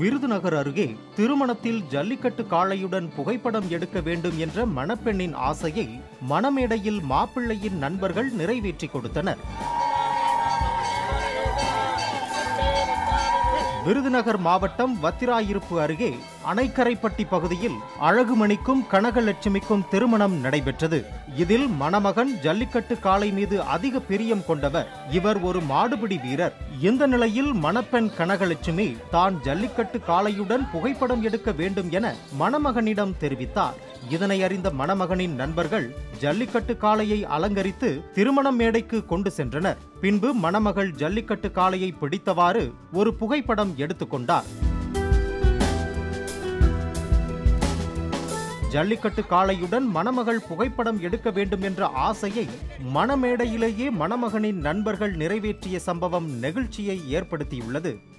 விருதுநகர் அருகே திருமணத்தில் ஜல்லிக்கட்டு காளையுடன் புகைப்படம் எடுக்க வேண்டும் என்ற மணப்பெண்ணின் ஆசையை மணமேடையில் மாப்பிள்ளையின் நண்பர்கள் நிறைவேற்றிக் கொடுத்தனர் விருதுநகர் மாவட்டம் வத்திராயிருப்பு அருகே அணைக்கரைப்பட்டி பகுதியில் அழகுமணிக்கும் கனகலட்சுமிக்கும் திருமணம் நடைபெற்றது இதில் மணமகன் ஜல்லிக்கட்டு காளை மீது அதிக பிரியம் கொண்டவர் இவர் ஒரு மாடுபிடி வீரர் இந்த நிலையில் மணப்பெண் கனகலட்சுமி தான் ஜல்லிக்கட்டு காளையுடன் புகைப்படம் எடுக்க வேண்டும் என மணமகனிடம் தெரிவித்தார் இதனை அறிந்த மணமகனின் நண்பர்கள் ஜல்லிக்கட்டு காளையை அலங்கரித்து திருமண மேடைக்கு கொண்டு சென்றனர் பின்பு மணமகள் ஜல்லிக்கட்டு காளையை பிடித்தவாறு ஒரு புகைப்படம் எடுத்துக்கொண்டார் ஜல்லிக்கட்டு காளையுடன் மணமகள் புகைப்படம் எடுக்க வேண்டும் என்ற ஆசையை மணமேடையிலேயே மணமகனின் நண்பர்கள் நிறைவேற்றிய சம்பவம் நெகிழ்ச்சியை ஏற்படுத்தியுள்ளது